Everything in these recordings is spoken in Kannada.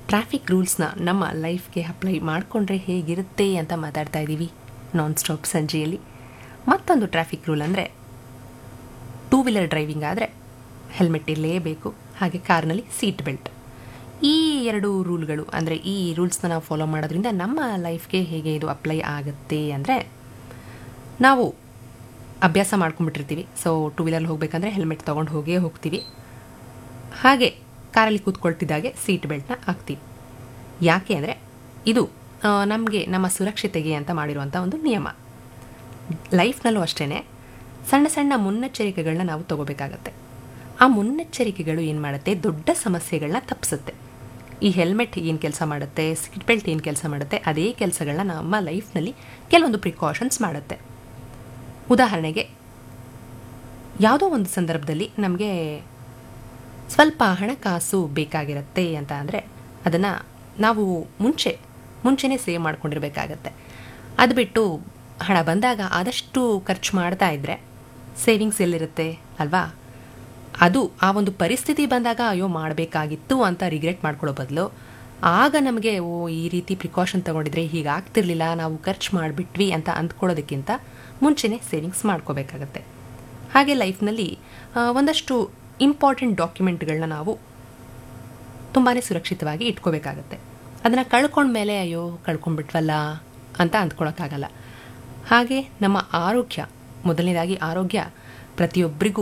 ಟ್ರಾಫಿಕ್ ರೂಲ್ಸ್ನ ನಮ್ಮ ಲೈಫ್ಗೆ ಅಪ್ಲೈ ಮಾಡಿಕೊಂಡ್ರೆ ಹೇಗಿರುತ್ತೆ ಅಂತ ಮಾತಾಡ್ತಾ ಇದ್ದೀವಿ ನಾನ್ ಸ್ಟಾಪ್ ಸಂಜೆಯಲ್ಲಿ ಮತ್ತೊಂದು ಟ್ರಾಫಿಕ್ ರೂಲ್ ಅಂದರೆ ಟೂ ವೀಲರ್ ಡ್ರೈವಿಂಗ್ ಆದರೆ ಹೆಲ್ಮೆಟ್ ಇರಲೇಬೇಕು ಹಾಗೆ ಕಾರ್ನಲ್ಲಿ ಸೀಟ್ ಬೆಲ್ಟ್ ಈ ಎರಡು ರೂಲ್ಗಳು ಅಂದರೆ ಈ ರೂಲ್ಸ್ನ ನಾವು ಫಾಲೋ ಮಾಡೋದ್ರಿಂದ ನಮ್ಮ ಲೈಫ್ಗೆ ಹೇಗೆ ಇದು ಅಪ್ಲೈ ಆಗುತ್ತೆ ಅಂದರೆ ನಾವು ಅಭ್ಯಾಸ ಮಾಡ್ಕೊಂಡ್ಬಿಟ್ಟಿರ್ತೀವಿ ಸೊ ಟೂ ವೀಲರ್ ಹೋಗಬೇಕಂದ್ರೆ ಹೆಲ್ಮೆಟ್ ತೊಗೊಂಡು ಹೋಗೇ ಹೋಗ್ತೀವಿ ಹಾಗೆ ಕಾರಲ್ಲಿ ಕೂತ್ಕೊಳ್ತಿದ್ದಾಗೆ ಸೀಟ್ ಬೆಲ್ಟ್ನ ಹಾಕ್ತೀವಿ ಯಾಕೆ ಅಂದರೆ ಇದು ನಮಗೆ ನಮ್ಮ ಸುರಕ್ಷತೆಗೆ ಅಂತ ಮಾಡಿರುವಂಥ ಒಂದು ನಿಯಮ ಲೈಫ್ನಲ್ಲೂ ಅಷ್ಟೇ ಸಣ್ಣ ಸಣ್ಣ ಮುನ್ನೆಚ್ಚರಿಕೆಗಳನ್ನ ನಾವು ತಗೋಬೇಕಾಗತ್ತೆ ಆ ಮುನ್ನೆಚ್ಚರಿಕೆಗಳು ಏನು ಮಾಡುತ್ತೆ ದೊಡ್ಡ ಸಮಸ್ಯೆಗಳನ್ನ ತಪ್ಪಿಸುತ್ತೆ ಈ ಹೆಲ್ಮೆಟ್ ಏನು ಕೆಲಸ ಮಾಡುತ್ತೆ ಸೀಟ್ ಬೆಲ್ಟ್ ಏನು ಕೆಲಸ ಮಾಡುತ್ತೆ ಅದೇ ಕೆಲಸಗಳನ್ನ ನಮ್ಮ ಲೈಫ್ನಲ್ಲಿ ಕೆಲವೊಂದು ಪ್ರಿಕಾಷನ್ಸ್ ಮಾಡುತ್ತೆ ಉದಾಹರಣೆಗೆ ಯಾವುದೋ ಒಂದು ಸಂದರ್ಭದಲ್ಲಿ ನಮಗೆ ಸ್ವಲ್ಪ ಹಣಕಾಸು ಬೇಕಾಗಿರುತ್ತೆ ಅಂತ ಅಂದರೆ ಅದನ್ನು ನಾವು ಮುಂಚೆ ಮುಂಚೆನೇ ಸೇವ್ ಮಾಡ್ಕೊಂಡಿರ್ಬೇಕಾಗತ್ತೆ ಅದು ಬಿಟ್ಟು ಹಣ ಬಂದಾಗ ಆದಷ್ಟು ಖರ್ಚು ಮಾಡ್ತಾ ಇದ್ದರೆ ಸೇವಿಂಗ್ಸ್ ಎಲ್ಲಿರುತ್ತೆ ಅಲ್ವಾ ಅದು ಆ ಒಂದು ಪರಿಸ್ಥಿತಿ ಬಂದಾಗ ಅಯ್ಯೋ ಮಾಡಬೇಕಾಗಿತ್ತು ಅಂತ ರಿಗ್ರೆಟ್ ಮಾಡ್ಕೊಳ್ಳೋ ಬದಲು ಆಗ ನಮಗೆ ಓ ಈ ರೀತಿ ಪ್ರಿಕಾಷನ್ ತೊಗೊಂಡಿದ್ರೆ ಹೀಗಾಗ್ತಿರ್ಲಿಲ್ಲ ನಾವು ಖರ್ಚು ಮಾಡಿಬಿಟ್ವಿ ಅಂತ ಅಂದ್ಕೊಳ್ಳೋದಕ್ಕಿಂತ ಮುಂಚೆನೇ ಸೇವಿಂಗ್ಸ್ ಮಾಡ್ಕೋಬೇಕಾಗತ್ತೆ ಹಾಗೆ ಲೈಫ್ನಲ್ಲಿ ಒಂದಷ್ಟು ಇಂಪಾರ್ಟೆಂಟ್ ಡಾಕ್ಯುಮೆಂಟ್ಗಳನ್ನ ನಾವು ತುಂಬಾ ಸುರಕ್ಷಿತವಾಗಿ ಇಟ್ಕೋಬೇಕಾಗತ್ತೆ ಅದನ್ನು ಕಳ್ಕೊಂಡ್ಮೇಲೆ ಅಯ್ಯೋ ಕಳ್ಕೊಂಡ್ಬಿಟ್ವಲ್ಲ ಅಂತ ಅಂದ್ಕೊಳಕ್ಕಾಗಲ್ಲ ಹಾಗೆ ನಮ್ಮ ಆರೋಗ್ಯ ಮೊದಲನೇದಾಗಿ ಆರೋಗ್ಯ ಪ್ರತಿಯೊಬ್ಬರಿಗೂ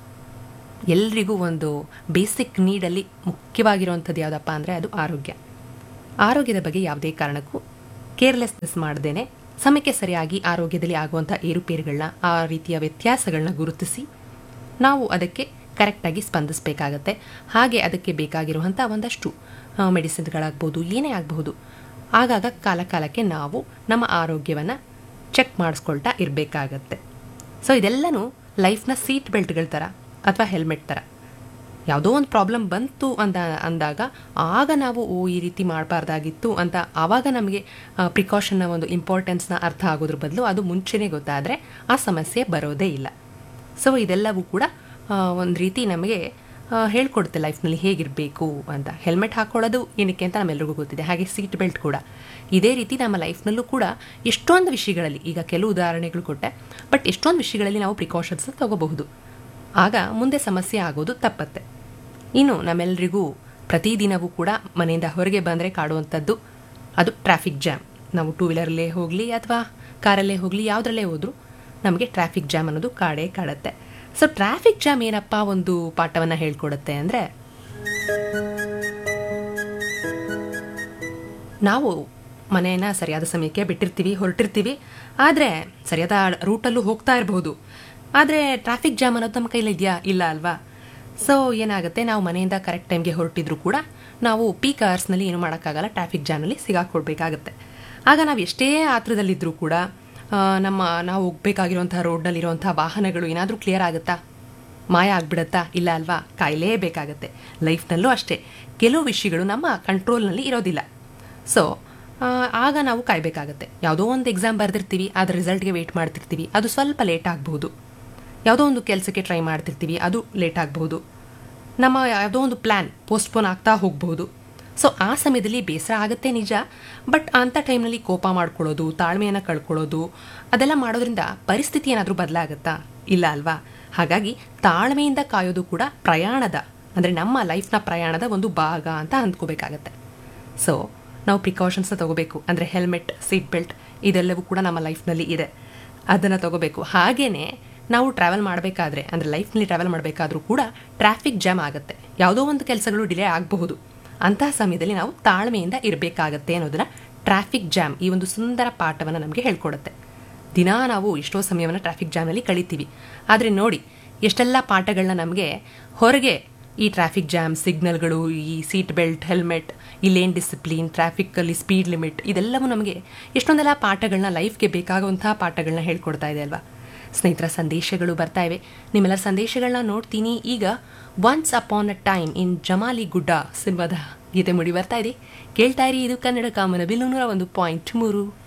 ಎಲ್ರಿಗೂ ಒಂದು ಬೇಸಿಕ್ ನೀಡಲ್ಲಿ ಮುಖ್ಯವಾಗಿರುವಂಥದ್ದು ಯಾವುದಪ್ಪ ಅಂದರೆ ಅದು ಆರೋಗ್ಯ ಆರೋಗ್ಯದ ಬಗ್ಗೆ ಯಾವುದೇ ಕಾರಣಕ್ಕೂ ಕೇರ್ಲೆಸ್ನೆಸ್ ಮಾಡ್ದೇನೆ ಸಮಯಕ್ಕೆ ಸರಿಯಾಗಿ ಆರೋಗ್ಯದಲ್ಲಿ ಆಗುವಂಥ ಏರುಪೇರುಗಳನ್ನ ಆ ರೀತಿಯ ವ್ಯತ್ಯಾಸಗಳನ್ನ ಗುರುತಿಸಿ ನಾವು ಅದಕ್ಕೆ ಕರೆಕ್ಟಾಗಿ ಸ್ಪಂದಿಸಬೇಕಾಗತ್ತೆ ಹಾಗೆ ಅದಕ್ಕೆ ಬೇಕಾಗಿರುವಂಥ ಒಂದಷ್ಟು ಮೆಡಿಸಿನ್ಗಳಾಗ್ಬೋದು ಏನೇ ಆಗಬಹುದು ಆಗಾಗ ಕಾಲ ಕಾಲಕ್ಕೆ ನಾವು ನಮ್ಮ ಆರೋಗ್ಯವನ್ನು ಚೆಕ್ ಮಾಡಿಸ್ಕೊಳ್ತಾ ಇರಬೇಕಾಗತ್ತೆ ಸೊ ಇದೆಲ್ಲನೂ ಲೈಫ್ನ ಸೀಟ್ ಬೆಲ್ಟ್ಗಳ ಥರ ಅಥವಾ ಹೆಲ್ಮೆಟ್ ಥರ ಯಾವುದೋ ಒಂದು ಪ್ರಾಬ್ಲಮ್ ಬಂತು ಅಂತ ಅಂದಾಗ ಆಗ ನಾವು ಓ ಈ ರೀತಿ ಮಾಡಬಾರ್ದಾಗಿತ್ತು ಅಂತ ಆವಾಗ ನಮಗೆ ಪ್ರಿಕಾಷನ್ನ ಒಂದು ಇಂಪಾರ್ಟೆನ್ಸ್ನ ಅರ್ಥ ಆಗೋದ್ರ ಬದಲು ಅದು ಮುಂಚೆನೇ ಗೊತ್ತಾದರೆ ಆ ಸಮಸ್ಯೆ ಬರೋದೇ ಇಲ್ಲ ಸೊ ಇದೆಲ್ಲವೂ ಕೂಡ ಒಂದು ರೀತಿ ನಮಗೆ ಹೇಳ್ಕೊಡುತ್ತೆ ಲೈಫ್ನಲ್ಲಿ ಹೇಗಿರಬೇಕು ಅಂತ ಹೆಲ್ಮೆಟ್ ಹಾಕ್ಕೊಳ್ಳೋದು ಏನಕ್ಕೆ ಅಂತ ನಮ್ಮೆಲ್ರಿಗೂ ಗೊತ್ತಿದೆ ಹಾಗೆ ಸೀಟ್ ಬೆಲ್ಟ್ ಕೂಡ ಇದೇ ರೀತಿ ನಮ್ಮ ಲೈಫ್ನಲ್ಲೂ ಕೂಡ ಎಷ್ಟೊಂದು ವಿಷಯಗಳಲ್ಲಿ ಈಗ ಕೆಲವು ಉದಾಹರಣೆಗಳು ಕೊಟ್ಟೆ ಬಟ್ ಎಷ್ಟೊಂದು ವಿಷಯಗಳಲ್ಲಿ ನಾವು ಪ್ರಿಕಾಷನ್ಸ್ ತಗೋಬಹುದು ಆಗ ಮುಂದೆ ಸಮಸ್ಯೆ ಆಗೋದು ತಪ್ಪತ್ತೆ ಇನ್ನು ನಮ್ಮೆಲ್ಲರಿಗೂ ಪ್ರತಿದಿನವೂ ಕೂಡ ಮನೆಯಿಂದ ಹೊರಗೆ ಬಂದರೆ ಕಾಡುವಂಥದ್ದು ಅದು ಟ್ರಾಫಿಕ್ ಜಾಮ್ ನಾವು ಟೂ ವೀಲರಲ್ಲೇ ಹೋಗಲಿ ಅಥವಾ ಕಾರಲ್ಲೇ ಹೋಗಲಿ ಯಾವುದ್ರಲ್ಲೇ ಹೋದರೂ ನಮಗೆ ಟ್ರಾಫಿಕ್ ಜಾಮ್ ಅನ್ನೋದು ಕಾಡೇ ಕಾಡುತ್ತೆ ಸೊ ಟ್ರಾಫಿಕ್ ಜಾಮ್ ಏನಪ್ಪ ಒಂದು ಪಾಠವನ್ನು ಹೇಳ್ಕೊಡುತ್ತೆ ಅಂದರೆ ನಾವು ಮನೆಯನ್ನು ಸರಿಯಾದ ಸಮಯಕ್ಕೆ ಬಿಟ್ಟಿರ್ತೀವಿ ಹೊರಟಿರ್ತೀವಿ ಆದರೆ ಸರಿಯಾದ ರೂಟಲ್ಲೂ ಹೋಗ್ತಾ ಇರಬಹುದು ಆದರೆ ಟ್ರಾಫಿಕ್ ಜಾಮ್ ಅನ್ನೋದು ನಮ್ಮ ಕೈಲಿ ಇದೆಯಾ ಇಲ್ಲ ಅಲ್ವಾ ಸೊ ಏನಾಗುತ್ತೆ ನಾವು ಮನೆಯಿಂದ ಕರೆಕ್ಟ್ ಟೈಮ್ಗೆ ಹೊರಟಿದ್ರು ಕೂಡ ನಾವು ಪೀಕ್ ಅವರ್ಸ್ನಲ್ಲಿ ಏನು ಮಾಡೋಕ್ಕಾಗಲ್ಲ ಟ್ರಾಫಿಕ್ ಜಾಮ್ನಲ್ಲಿ ಸಿಗಾಕೊಳ್ಬೇಕಾಗತ್ತೆ ಆಗ ನಾವು ಎಷ್ಟೇ ಆತ್ರದಲ್ಲಿದ್ದರೂ ಕೂಡ ನಮ್ಮ ನಾವು ಹೋಗ್ಬೇಕಾಗಿರುವಂಥ ರೋಡ್ನಲ್ಲಿರುವಂಥ ವಾಹನಗಳು ಏನಾದರೂ ಕ್ಲಿಯರ್ ಆಗುತ್ತಾ ಮಾಯ ಆಗ್ಬಿಡತ್ತಾ ಇಲ್ಲ ಅಲ್ವಾ ಕಾಯಲೇಬೇಕಾಗತ್ತೆ ಲೈಫ್ನಲ್ಲೂ ಅಷ್ಟೇ ಕೆಲವು ವಿಷಯಗಳು ನಮ್ಮ ಕಂಟ್ರೋಲ್ನಲ್ಲಿ ಇರೋದಿಲ್ಲ ಸೊ ಆಗ ನಾವು ಕಾಯಬೇಕಾಗತ್ತೆ ಯಾವುದೋ ಒಂದು ಎಕ್ಸಾಮ್ ಬರೆದಿರ್ತೀವಿ ಅದ್ರ ರಿಸಲ್ಟ್ಗೆ ವೆಯ್ಟ್ ಮಾಡ್ತಿರ್ತೀವಿ ಅದು ಸ್ವಲ್ಪ ಲೇಟ್ ಆಗಬಹುದು ಯಾವುದೋ ಒಂದು ಕೆಲಸಕ್ಕೆ ಟ್ರೈ ಮಾಡ್ತಿರ್ತೀವಿ ಅದು ಲೇಟ್ ಆಗಬಹುದು ನಮ್ಮ ಯಾವುದೋ ಒಂದು ಪ್ಲ್ಯಾನ್ ಪೋಸ್ಟ್ಪೋನ್ ಆಗ್ತಾ ಹೋಗಬಹುದು ಸೊ ಆ ಸಮಯದಲ್ಲಿ ಬೇಸರ ಆಗುತ್ತೆ ನಿಜ ಬಟ್ ಅಂಥ ಟೈಮ್ನಲ್ಲಿ ಕೋಪ ಮಾಡ್ಕೊಳ್ಳೋದು ತಾಳ್ಮೆಯನ್ನು ಕಳ್ಕೊಳ್ಳೋದು ಅದೆಲ್ಲ ಮಾಡೋದ್ರಿಂದ ಪರಿಸ್ಥಿತಿ ಏನಾದರೂ ಬದಲಾಗುತ್ತಾ ಇಲ್ಲ ಅಲ್ವಾ ಹಾಗಾಗಿ ತಾಳ್ಮೆಯಿಂದ ಕಾಯೋದು ಕೂಡ ಪ್ರಯಾಣದ ಅಂದರೆ ನಮ್ಮ ಲೈಫ್ನ ಪ್ರಯಾಣದ ಒಂದು ಭಾಗ ಅಂತ ಅಂದ್ಕೋಬೇಕಾಗತ್ತೆ ಸೊ ನಾವು ಪ್ರಿಕಾಷನ್ಸ್ನ ತಗೋಬೇಕು ಅಂದರೆ ಹೆಲ್ಮೆಟ್ ಸೀಟ್ ಬೆಲ್ಟ್ ಇದೆಲ್ಲವೂ ಕೂಡ ನಮ್ಮ ಲೈಫ್ನಲ್ಲಿ ಇದೆ ಅದನ್ನು ತಗೋಬೇಕು ಹಾಗೆಯೇ ನಾವು ಟ್ರಾವೆಲ್ ಮಾಡಬೇಕಾದ್ರೆ ಅಂದರೆ ಲೈಫ್ನಲ್ಲಿ ಟ್ರಾವೆಲ್ ಮಾಡಬೇಕಾದ್ರೂ ಕೂಡ ಟ್ರಾಫಿಕ್ ಜಾಮ್ ಆಗುತ್ತೆ ಯಾವುದೋ ಒಂದು ಕೆಲಸಗಳು ಡಿಲೇ ಆಗಬಹುದು ಅಂತಹ ಸಮಯದಲ್ಲಿ ನಾವು ತಾಳ್ಮೆಯಿಂದ ಇರಬೇಕಾಗತ್ತೆ ಅನ್ನೋದನ್ನ ಟ್ರಾಫಿಕ್ ಜಾಮ್ ಈ ಒಂದು ಸುಂದರ ಪಾಠವನ್ನು ನಮಗೆ ಹೇಳ್ಕೊಡುತ್ತೆ ದಿನಾ ನಾವು ಎಷ್ಟೋ ಸಮಯವನ್ನು ಟ್ರಾಫಿಕ್ ಜಾಮ್ನಲ್ಲಿ ಕಳಿತೀವಿ ಆದರೆ ನೋಡಿ ಎಷ್ಟೆಲ್ಲ ಪಾಠಗಳನ್ನ ನಮಗೆ ಹೊರಗೆ ಈ ಟ್ರಾಫಿಕ್ ಜಾಮ್ ಸಿಗ್ನಲ್ಗಳು ಈ ಸೀಟ್ ಬೆಲ್ಟ್ ಹೆಲ್ಮೆಟ್ ಈ ಲೇನ್ ಡಿಸಿಪ್ಲಿನ್ ಟ್ರಾಫಿಕ್ಕಲ್ಲಿ ಸ್ಪೀಡ್ ಲಿಮಿಟ್ ಇದೆಲ್ಲವೂ ನಮಗೆ ಎಷ್ಟೊಂದೆಲ್ಲ ಪಾಠಗಳನ್ನ ಲೈಫ್ಗೆ ಬೇಕಾಗುವಂತಹ ಪಾಠಗಳನ್ನ ಹೇಳ್ಕೊಡ್ತಾ ಇದೆ ಅಲ್ವಾ ಸ್ನೇಹಿತರ ಸಂದೇಶಗಳು ಬರ್ತಾ ಇವೆ ನಿಮ್ಮೆಲ್ಲರ ಸಂದೇಶಗಳನ್ನ ನೋಡ್ತೀನಿ ಈಗ once upon a time in Jamali Gudda ಸಿನಿಮಾದ ಗೀತೆ ಮುಡಿ ಬರ್ತಾ ಇದೆ ಕೇಳ್ತಾ ಇರಿ ಇದು ಕನ್ನಡ ಕಾಮನ ಬಿಲ್ಲು ನೂರ ಒಂದು ಪಾಯಿಂಟ್ ಮೂರು